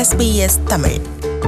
SBS Tamil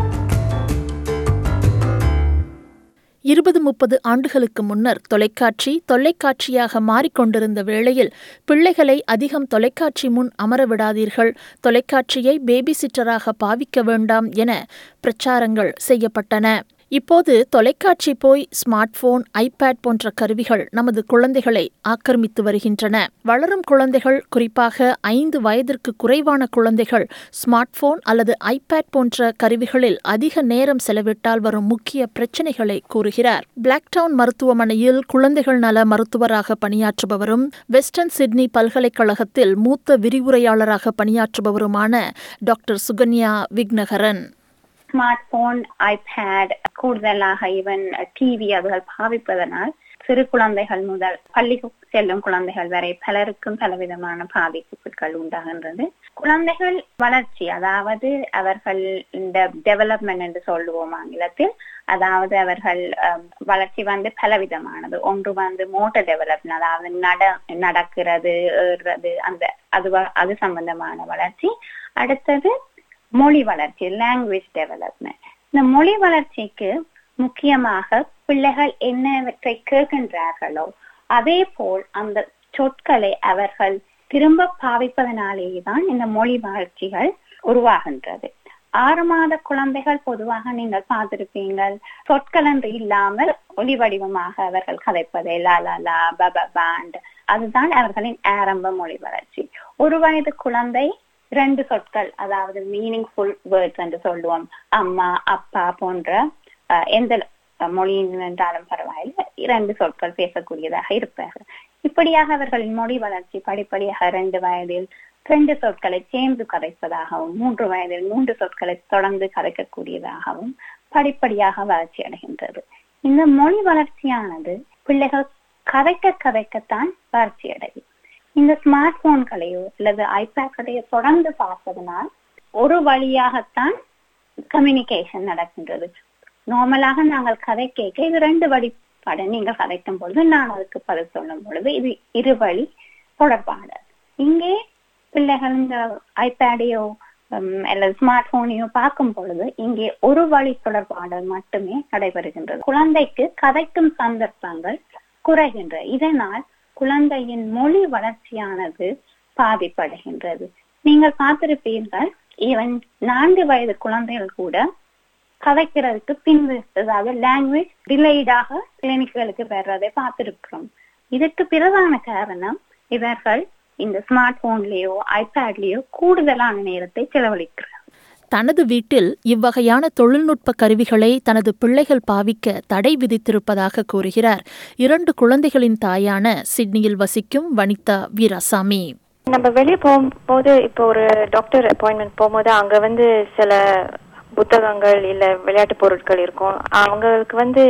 இருபது முப்பது ஆண்டுகளுக்கு முன்னர் தொலைக்காட்சி தொலைக்காட்சியாக மாறிக்கொண்டிருந்த வேளையில் பிள்ளைகளை அதிகம் தொலைக்காட்சி முன் அமரவிடாதீர்கள் தொலைக்காட்சியை பேபி சிட்டராக பாவிக்க வேண்டாம் என பிரச்சாரங்கள் செய்யப்பட்டன இப்போது தொலைக்காட்சி போய் ஸ்மார்ட் போன் ஐபேட் போன்ற கருவிகள் நமது குழந்தைகளை ஆக்கிரமித்து வருகின்றன வளரும் குழந்தைகள் குறிப்பாக ஐந்து வயதிற்கு குறைவான குழந்தைகள் ஸ்மார்ட் போன் அல்லது ஐபேட் போன்ற கருவிகளில் அதிக நேரம் செலவிட்டால் வரும் முக்கிய பிரச்சினைகளை கூறுகிறார் பிளாக்டவுன் மருத்துவமனையில் குழந்தைகள் நல மருத்துவராக பணியாற்றுபவரும் வெஸ்டர்ன் சிட்னி பல்கலைக்கழகத்தில் மூத்த விரிவுரையாளராக பணியாற்றுபவருமான doctor Sukanya Vignakaran smart phone iPad கூடுதலாக ஈவன் டிவி அதுகள் பாவிப்பதனால் சிறு குழந்தைகள் முதல் பள்ளி செல்லும் குழந்தைகள் வரை பலருக்கும் பலவிதமான பாதிப்புகள் உண்டாகின்றது குழந்தைகள் வளர்ச்சி அதாவது அவர்கள் இந்த டெவலப்மெண்ட் என்று சொல்லுவோம் ஆங்கிலத்தில் அதாவது அவர்கள் வளர்ச்சி வந்து பலவிதமானது ஒன்று வந்து மோட்டர் டெவலப்மெண்ட் அதாவது நட நடக்கிறது ஏறுறது அந்த அது அது சம்பந்தமான வளர்ச்சி அடுத்தது மொழி வளர்ச்சி லாங்குவேஜ் டெவலப்மெண்ட் இந்த மொழி வளர்ச்சிக்கு முக்கியமாக பிள்ளைகள் என்னவற்றை கேட்கின்றார்களோ அதே போல் அந்த சொற்களை அவர்கள் திரும்ப பாவிப்பதனாலேயே தான் இந்த மொழி வளர்ச்சிகள் உருவாகின்றது ஆறு மாத குழந்தைகள் பொதுவாக நீங்கள் பார்த்திருப்பீங்கள் சொற்களன்று இல்லாமல் ஒளி வடிவமாக அவர்கள் கதைப்பதை லா லா லா பப பாண்ட் அதுதான் அவர்களின் ஆரம்ப மொழி வளர்ச்சி ஒரு வயது குழந்தை இரண்டு சொற்கள் அதாவது மீனிங்ஃபுல் வேர்ட்ஸ் என்று சொல்லுவோம் அம்மா அப்பா போன்ற எந்த மொழியின் என்றாலும் பரவாயில்லை இரண்டு சொற்கள் பேசக்கூடியதாக இருப்பார்கள் இப்படியாக அவர்களின் மொழி வளர்ச்சி படிப்படியாக இரண்டு வயதில் ரெண்டு சொற்களை சேர்ந்து கதைப்பதாகவும் மூன்று வயதில் மூன்று சொற்களை தொடர்ந்து கதைக்கக்கூடியதாகவும் படிப்படியாக வளர்ச்சி அடைகின்றது இந்த மொழி வளர்ச்சியானது பிள்ளைகள் கதைக்க கதைக்கத்தான் வளர்ச்சி அடையும் இந்த ஸ்மார்ட் போன்களையோ அல்லது ஐபேட்களையோ தொடர்ந்து பார்ப்பதனால் ஒரு வழியாகத்தான் கம்யூனிகேஷன் நடக்கின்றது நார்மலாக நாங்கள் கதை கேட்க இது ரெண்டு வழிபாடு நீங்கள் கதைக்கும் பொழுது நான் அதுக்கு பதில் சொல்லும் பொழுது இது இரு வழி தொடர்பாடு இங்கே பிள்ளைகள் இந்த ஐபேடையோ அல்லது ஸ்மார்ட் போனையோ பார்க்கும் பொழுது இங்கே ஒரு வழி தொடர்பாடல் மட்டுமே நடைபெறுகின்றது குழந்தைக்கு கதைக்கும் சந்தர்ப்பங்கள் குறைகின்ற இதனால் குழந்தையின் மொழி வளர்ச்சியானது பாதிப்படைகின்றது நீங்கள் பார்த்திருப்பீர்கள் ஈவன் நான்கு வயது குழந்தைகள் கூட கதைக்கிறதுக்கு பின்பு அதாவது லாங்குவேஜ் டிலேடாக கிளினிக்குகளுக்கு வர்றதை பார்த்திருக்கிறோம் இதற்கு பிரதான காரணம் இவர்கள் இந்த ஸ்மார்ட் போன்லயோ ஐபேட்லயோ கூடுதலான நேரத்தை செலவழிக்கிறார் தனது வீட்டில் இவ்வகையான தொழில்நுட்ப கருவிகளை தனது பிள்ளைகள் பாவிக்க தடை விதித்திருப்பதாக கூறுகிறார் இரண்டு குழந்தைகளின் தாயான சிட்னியில் வசிக்கும் வனிதா வீராசாமி நம்ம வெளியே போகும்போது இப்போ ஒரு டாக்டர் அப்பாயின்மெண்ட் போகும்போது அங்க வந்து சில புத்தகங்கள் இல்ல விளையாட்டு பொருட்கள் இருக்கும் அவங்களுக்கு வந்து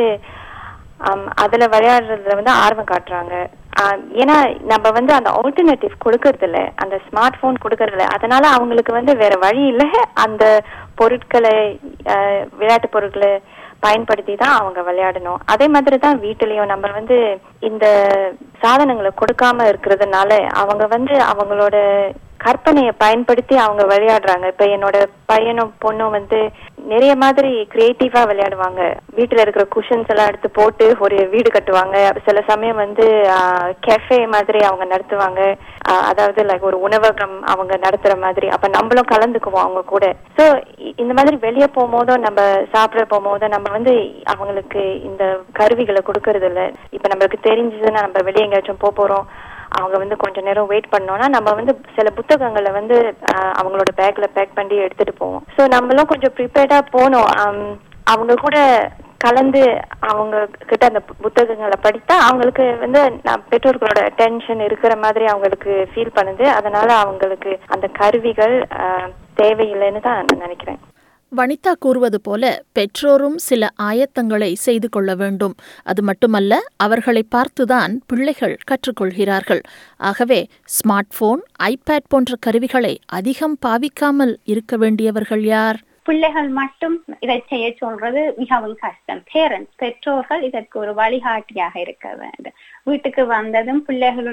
அதுல விளையாடுறதுல வந்து ஆர்வம் காட்டுறாங்க ஏன்னா நம்ம வந்து அந்த ஆல்டர்னேட்டிவ் கொடுக்கறது இல்ல அந்த ஸ்மார்ட் போன் கொடுக்கறது இல்ல அதனால அவங்களுக்கு வந்து வேற வழி இல்ல அந்த பொருட்களை விளையாட்டு பொருட்களை பயன்படுத்தி தான் அவங்க விளையாடணும் அதே மாதிரி தான் வீட்டிலையும் நம்ம வந்து இந்த சாதனங்களை கொடுக்காம இருக்கிறதுனால அவங்க வந்து அவங்களோட கற்பனையை பயன்படுத்தி அவங்க விளையாடுறாங்க இப்ப என்னோட பையனும் பொண்ணும் வந்து நிறைய மாதிரி கிரியேட்டிவா விளையாடுவாங்க வீட்டுல இருக்கிற குஷன்ஸ் எல்லாம் எடுத்து போட்டு ஒரு வீடு கட்டுவாங்க சில சமயம் வந்து கெஃபே மாதிரி அவங்க நடத்துவாங்க அதாவது லைக் ஒரு உணவகம் அவங்க நடத்துற மாதிரி அப்ப நம்மளும் கலந்துக்குவோம் அவங்க கூட சோ இந்த மாதிரி வெளியே போகும்போதும் நம்ம சாப்பிட போகும்போதும் நம்ம வந்து அவங்களுக்கு இந்த கருவிகளை கொடுக்கறது இல்ல இப்ப நம்மளுக்கு தெரிஞ்சதுன்னா நம்ம வெளியே எங்கேயாச்சும் போக போறோம் அவங்க வந்து கொஞ்ச நேரம் வெயிட் பண்ணோம்னா நம்ம வந்து சில புத்தகங்களை வந்து அவங்களோட பேக்ல பேக் பண்ணி எடுத்துட்டு போவோம் ஸோ நம்மளும் கொஞ்சம் ப்ரிப்பேர்டா போனோம் அவங்க கூட கலந்து அவங்க கிட்ட அந்த புத்தகங்களை படித்தா அவங்களுக்கு வந்து பெற்றோர்களோட டென்ஷன் இருக்கிற மாதிரி அவங்களுக்கு ஃபீல் பண்ணுது அதனால அவங்களுக்கு அந்த கருவிகள் தேவையில்லைன்னு தான் நான் நினைக்கிறேன் வனிதா கூறுவது போல பெற்றோரும் சில ஆயத்தங்களை செய்து கொள்ள வேண்டும் அது மட்டுமல்ல அவர்களை பார்த்துதான் பிள்ளைகள் கற்றுக்கொள்கிறார்கள் ஆகவே ஸ்மார்ட் போன் ஐபேட் போன்ற கருவிகளை அதிகம் பாவிக்காமல் இருக்க வேண்டியவர்கள் யார் பிள்ளைகள் மட்டும் இதை செய்ய சொல்றது மிகவும் கஷ்டம் பேரண்ட்ஸ் பெற்றோர்கள் இதற்கு ஒரு வழிகாட்டியாக இருக்க வேண்டும் வீட்டுக்கு வந்ததும் பிள்ளைகளுடன்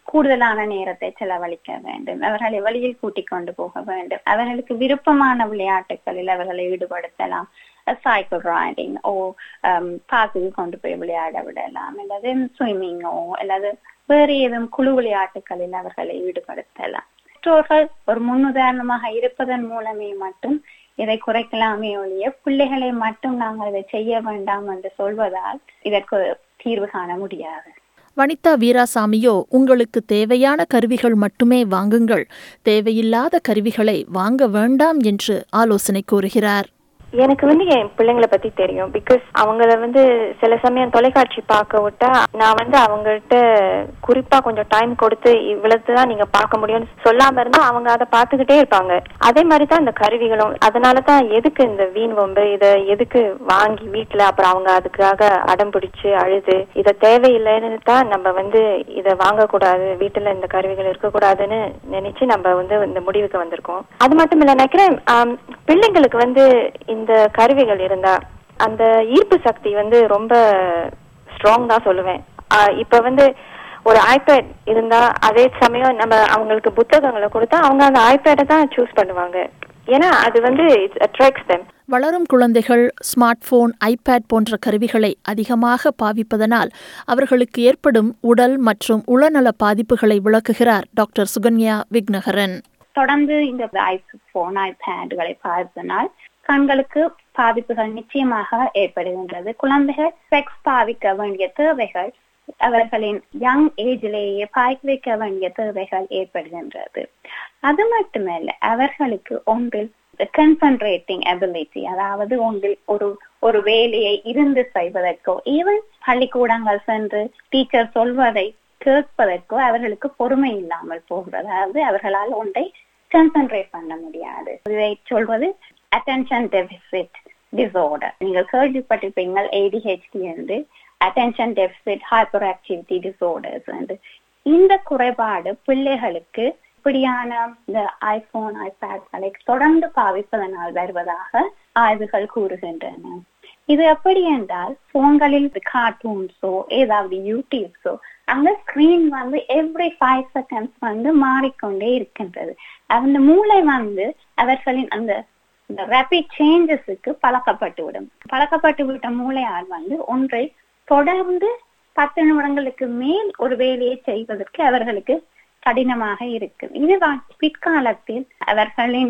கூடுதலான நேரத்தை செலவழிக்க வேண்டும் அவர்களை வழியில் கூட்டிக் கொண்டு போக வேண்டும் அவர்களுக்கு விருப்பமான விளையாட்டுகளில் அவர்களை ஈடுபடுத்தலாம் சைக்கிள் ரைடிங் ஓ பார்க்குக்கு கொண்டு போய் விளையாட விடலாம் அல்லது ஸ்விம்மிங்கோ அல்லது வேறு ஏதும் குழு விளையாட்டுகளில் அவர்களை ஈடுபடுத்தலாம் பெற்றோர்கள் ஒரு முன்னுதாரணமாக இருப்பதன் மூலமே மட்டும் இதை குறைக்கலாமே ஒழிய பிள்ளைகளை மட்டும் நாங்கள் இதை செய்ய வேண்டாம் என்று சொல்வதால் இதற்கு தீர்வு காண முடியாது வனிதா வீராசாமியோ உங்களுக்கு தேவையான கருவிகள் மட்டுமே வாங்குங்கள் தேவையில்லாத கருவிகளை வாங்க வேண்டாம் என்று ஆலோசனை கூறுகிறார் எனக்கு வந்து என் பிள்ளைங்களை பத்தி தெரியும் பிகாஸ் அவங்கள வந்து சில சமயம் தொலைக்காட்சி பார்க்க விட்டா நான் வந்து அவங்கள்ட்ட குறிப்பா கொஞ்சம் டைம் கொடுத்து இவ்வளவுதான் நீங்க பார்க்க முடியும்னு சொல்லாம இருந்தா அவங்க அதை பார்த்துக்கிட்டே இருப்பாங்க அதே மாதிரி தான் இந்த கருவிகளும் அதனாலதான் எதுக்கு இந்த வீண் வம்பு இத எதுக்கு வாங்கி வீட்டுல அப்புறம் அவங்க அதுக்காக அடம் பிடிச்சு அழுது இத தேவையில்லைன்னு தான் நம்ம வந்து இத வாங்கக்கூடாது வீட்டுல இந்த கருவிகள் இருக்கக்கூடாதுன்னு நினைச்சு நம்ம வந்து இந்த முடிவுக்கு வந்திருக்கோம் அது மட்டும் இல்ல நினைக்கிறேன் ஆம், பிள்ளைங்களுக்கு வந்து இந்த கருவிகள் இருந்தா அந்த ஈர்ப்பு சக்தி வந்து ரொம்ப ஸ்ட்ராங் தான் சொல்லுவேன் ஆஹ் இப்ப வந்து ஒரு ஐபேட் இருந்தா அதே சமயம் நம்ம அவங்களுக்கு புத்தகங்களை கொடுத்தா அவங்க அந்த ஐபேடை தான் சூஸ் பண்ணுவாங்க ஏன்னா அது வந்து இட்ஸ் அட்ராக்ட்ஸ் தெம் வளரும் குழந்தைகள் ஸ்மார்ட் போன் ஐபேட் போன்ற கருவிகளை அதிகமாக பாவிப்பதனால் அவர்களுக்கு ஏற்படும் உடல் மற்றும் உளநல பாதிப்புகளை விளக்குகிறார் டாக்டர் சுகன்யா விக்னகரன் தொடர்ந்து இந்த ஐபோன் ஐபேடுகளை பார்ப்பதனால் கண்களுக்கு பாதிப்புகள் நிச்சயமாக ஏற்படுகின்றது குழந்தைகள் செக்ஸ் பாவிக்க வேண்டிய தேவைகள் அவர்களின் யங் ஏஜிலேயே பாய்க்க வைக்க வேண்டிய தேவைகள் ஏற்படுகின்றது அது மட்டுமல்ல அவர்களுக்கு ஒன்றில் கன்சன்ட்ரேட்டிங் அபிலிட்டி அதாவது ஒன்றில் ஒரு ஒரு வேலையை இருந்து செய்வதற்கோ ஈவன் பள்ளிக்கூடங்கள் சென்று டீச்சர் சொல்வதை கேட்பதற்கோ அவர்களுக்கு பொறுமை இல்லாமல் போகிறது அதாவது அவர்களால் ஒன்றை கான்சென்ட்ரேட் பண்ண முடியாது இதை சொல்வது அட்டென்ஷன் டெபிசிட் டிசார்டர் நீங்கள் கேள்விப்பட்டிருப்பீங்கள் ஏடிஹெச்டி என்று attention deficit hyperactivity disorders என்று இந்த குறைபாடு பிள்ளைகளுக்கு இப்படியான இந்த ஐபோன் ஐபேட்களை தொடர்ந்து பாவிப்பதனால் வருவதாக ஆய்வுகள் கூறுகின்றன இது எப்படி என்றால் போன்களில் கார்ட்டூன்ஸோ ஏதாவது யூடியூப்ஸோ அங்க ஸ்கிரீன் வந்து எவ்ரி ஃபைவ் செகண்ட்ஸ் வந்து மாறிக்கொண்டே இருக்கின்றது அந்த மூளை வந்து அவர்களின் அந்த இந்த ரேபிட் சேஞ்சஸுக்கு பழக்கப்பட்டு விடும் பழக்கப்பட்டு விட்ட மூளையால் வந்து ஒன்றை தொடர்ந்து பத்து நிமிடங்களுக்கு மேல் ஒரு வேலையை செய்வதற்கு அவர்களுக்கு கடினமாக இருக்கு இதுதான் பிற்காலத்தில் அவர்களின்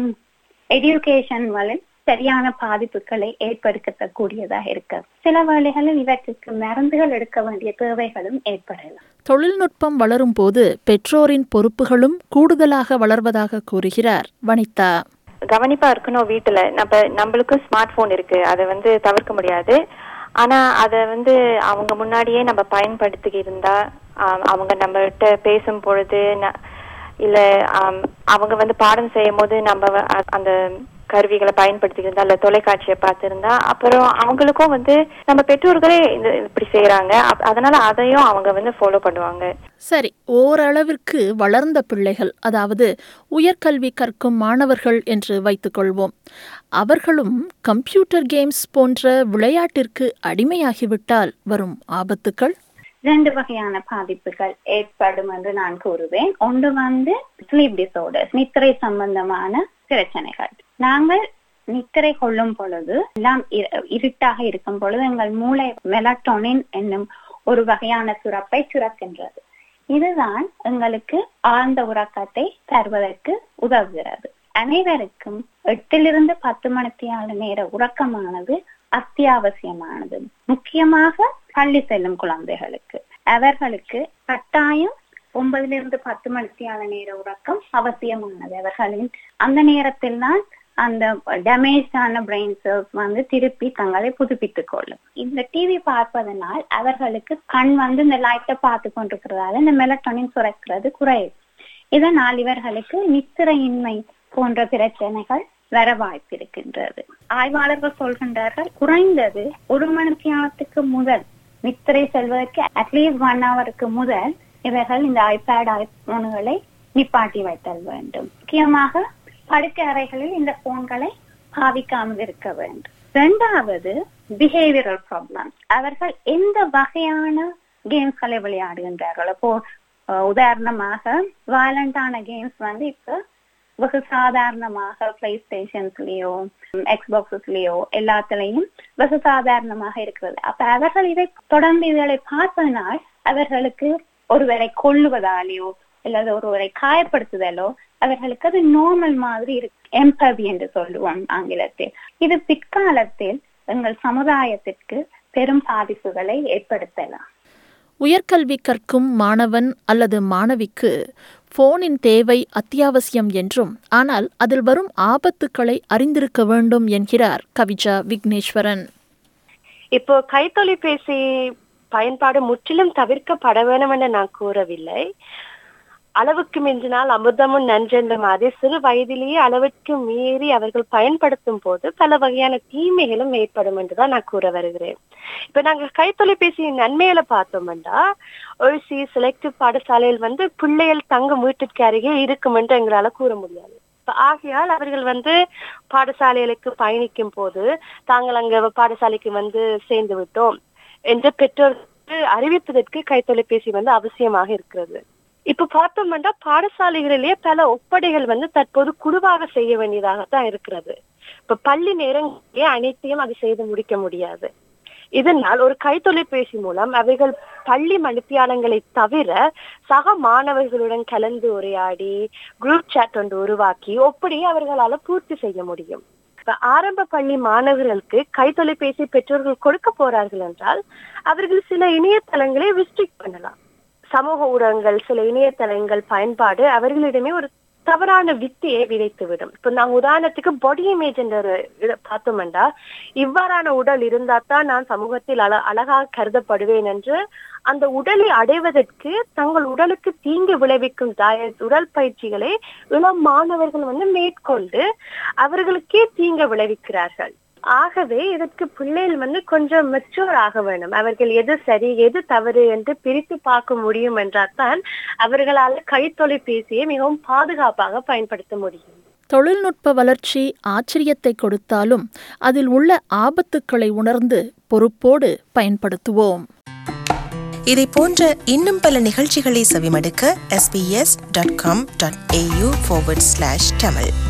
எஜுகேஷன் சரியான பாதிப்புகளை ஏற்படுத்தக்கூடியதாக இருக்கு சில வேளைகளில் இவற்றுக்கு மருந்துகள் எடுக்க வேண்டிய தேவைகளும் ஏற்படலாம் தொழில்நுட்பம் வளரும் போது பெற்றோரின் பொறுப்புகளும் கூடுதலாக வளர்வதாக கூறுகிறார் வனிதா கவனிப்பா இருக்கணும் வீட்டுல நம்ம நம்மளுக்கும் ஸ்மார்ட் போன் இருக்கு அதை வந்து தவிர்க்க முடியாது ஆனா அத வந்து அவங்க முன்னாடியே நம்ம பயன்படுத்தி இருந்தா ஆம், அவங்க நம்மகிட்ட பேசும் பொழுது ந- இல்ல ஆம், அவங்க வந்து பாடம் செய்யும் போது நம்ம வ- அ- அந்த கருவிகளை பயன்படுத்தி இருந்தா இல்ல தொலைக்காட்சியை பார்த்திருந்தா அப்புறம் அவங்களுக்கும் வந்து நம்ம பெற்றோர்களே இந்த இப்படி செய்யறாங்க அப்- அதனால அதையும் அவங்க வந்து ஃபாலோ பண்ணுவாங்க சரி ஓரளவிற்கு வளர்ந்த பிள்ளைகள் அதாவது உயர்கல்வி கற்கும் மாணவர்கள் என்று வைத்துக்கொள்வோம் அவர்களும் கம்ப்யூட்டர் கேம்ஸ் போன்ற விளையாட்டிற்கு அடிமையாகிவிட்டால் வரும் ஆபத்துக்கள் ரெண்டு வகையான பாதிப்புகள் ஏற்படும் என்று நான் கூறுவேன் ஒன்று வந்து ஸ்லீப் டிசார்டர்ஸ் நித்திரை சம்பந்தமான பிரச்சனைகள் நாங்கள் நித்திரை கொள்ளும் பொழுது எல்லாம் இரு- இருட்டாக இருக்கும் பொழுது எங்கள் மூளை மெலட்டோனின் என்னும் ஒரு வகையான சுரப்பை சுரக்கின்றது இதுதான் எங்களுக்கு ஆழ்ந்த உறக்கத்தை தருவதற்கு உதவுகிறது அனைவருக்கும் எட்டிலிருந்து பத்து மணித்தியால நேர உறக்கமானது அத்தியாவசியமானது முக்கியமாக பள்ளி செல்லும் குழந்தைகளுக்கு அவர்களுக்கு கட்டாயம் ஒன்பதிலிருந்து பத்து மணித்தியால நேர உறக்கம் அவசியமானது அவர்களின் அந்த நேரத்தில் தான் அந்த டேமேஜ் ஆன பிரெயின் செல்ஸ் வந்து திருப்பி தங்களை புதுப்பித்துக் கொள்ளும் இந்த டிவி பார்ப்பதனால் அவர்களுக்கு கண் வந்து இந்த லைட்டை பார்த்து கொண்டிருக்கிறதால இந்த மெலட்டோனின் சுரக்கிறது குறையும் இதனால் இவர்களுக்கு நித்திரையின்மை போன்ற பிரச்சனைகள் வர வாய்ப்பு இருக்கின்றது ஆய்வாளர்கள் சொல்கின்றார்கள் குறைந்தது ஒரு மணித்தியாலத்துக்கு முதல் நித்திரை செல்வதற்கு அட்லீஸ்ட் ஒன் ஹவருக்கு முதல் இவர்கள் இந்த ஐபேட் ஐபோன்களை நிப்பாட்டி வைத்தல் வேண்டும் முக்கியமாக படுக்கை அறைகளில் இந்த போன்களை பாவிக்காமல் இருக்க வேண்டும் இரண்டாவது பிஹேவியரல் ப்ராப்ளம் அவர்கள் எந்த வகையான கேம்ஸ்களை விளையாடுகின்றார்கள் அப்போ அஹ், உதாரணமாக வயலண்டான கேம்ஸ் வந்து இப்ப வெகு சாதாரணமாக பிளே ஸ்டேஷன்ஸ்லயோ எக்ஸ்பாக்ஸஸ்லயோ எல்லாத்துலயும் வெகு சாதாரணமாக இருக்கிறது அப்ப அவர்கள் இதை தொடர்ந்து இதை பார்ப்பதனால் அவர்களுக்கு ஒருவரை கொல்லுவதாலேயோ அல்லது ஒருவரை காயப்படுத்துதலோ அவர்களுக்கு அது நார்மல் மாதிரி இருக்கு எம்பவி என்று சொல்லுவோம் ஆங்கிலத்தில் இது பிற்காலத்தில் எங்கள் சமுதாயத்திற்கு பெரும் பாதிப்புகளை ஏற்படுத்தலாம் உயர்கல்வி கற்கும் மாணவன் அல்லது மாணவிக்கு போனின் தேவை அத்தியாவசியம் என்றும் ஆனால் அதில் வரும் ஆபத்துக்களை அறிந்திருக்க வேண்டும் என்கிறார் கவிஜா விக்னேஸ்வரன் இப்போ கைத்தொலைபேசி பயன்பாடு முற்றிலும் தவிர்க்கப்பட வேண்டும் என்று நான் கூறவில்லை அளவுக்கு மிஞ்சினால் அமிர்தமும் நன்றென்ற மாதிரி சிறு வயதிலேயே அளவிற்கு மீறி அவர்கள் பயன்படுத்தும் போது பல வகையான தீமைகளும் ஏற்படும் என்றுதான் நான் கூற வருகிறேன் இப்ப நாங்க கைத்தொலைபேசியின் நன்மையில பார்த்தோம்னா ஒய்சி செலக்டிவ் பாடசாலையில் வந்து பிள்ளைகள் தங்கும் வீட்டிற்கு அருகே இருக்கும் என்று எங்களால கூற முடியாது இப்ப ஆகையால் அவர்கள் வந்து பாடசாலைகளுக்கு பயணிக்கும் போது தாங்கள் அங்க பாடசாலைக்கு வந்து சேர்ந்து விட்டோம் என்று பெற்றோருக்கு அறிவிப்பதற்கு கைத்தொலைபேசி வந்து அவசியமாக இருக்கிறது இப்ப பார்த்தோம்னா பாடசாலைகளிலேயே பல ஒப்படைகள் வந்து தற்போது குழுவாக செய்ய வேண்டியதாகத்தான் இருக்கிறது இப்ப பள்ளி நேரங்களிலே அனைத்தையும் அது செய்து முடிக்க முடியாது இதனால் ஒரு கைத்தொலைபேசி மூலம் அவைகள் பள்ளி மனுப்பியாளங்களை தவிர சக மாணவர்களுடன் கலந்து உரையாடி குரூப் சாட் ஒன்று உருவாக்கி ஒப்படியே அவர்களால பூர்த்தி செய்ய முடியும் இப்ப ஆரம்ப பள்ளி மாணவர்களுக்கு கைத்தொலைபேசி பெற்றோர்கள் கொடுக்க போறார்கள் என்றால் அவர்கள் சில இணையதளங்களை ரிஸ்ட்ரிக்ட் பண்ணலாம் சமூக ஊடகங்கள் சில இணையதளங்கள் பயன்பாடு அவர்களிடமே ஒரு தவறான வித்தியை விதைத்துவிடும் இப்ப நாங்க உதாரணத்துக்கு பாடி இமேஜ் என்ற ஒரு இத பார்த்தோம்னா இவ்வாறான உடல் இருந்தா தான் நான் சமூகத்தில் அழ அழகாக கருதப்படுவேன் என்று அந்த உடலை அடைவதற்கு தங்கள் உடலுக்கு தீங்கு விளைவிக்கும் டயட் உடல் பயிற்சிகளை இளம் மாணவர்கள் வந்து மேற்கொண்டு அவர்களுக்கே தீங்கு விளைவிக்கிறார்கள் ஆகவே இதற்கு பிள்ளைகள் வந்து கொஞ்சம் மெச்சூர் ஆக வேண்டும் அவர்கள் எது சரி எது தவறு என்று பிரித்து பார்க்க முடியும் என்றால் தான் அவர்களால் கைத்தொலைபேசியை மிகவும் பாதுகாப்பாக பயன்படுத்த முடியும் தொழில்நுட்ப வளர்ச்சி ஆச்சரியத்தை கொடுத்தாலும் அதில் உள்ள ஆபத்துக்களை உணர்ந்து பொறுப்போடு பயன்படுத்துவோம் இதை போன்ற இன்னும் பல நிகழ்ச்சிகளை செவிமடுக்க sbs.com.au forward slash tamil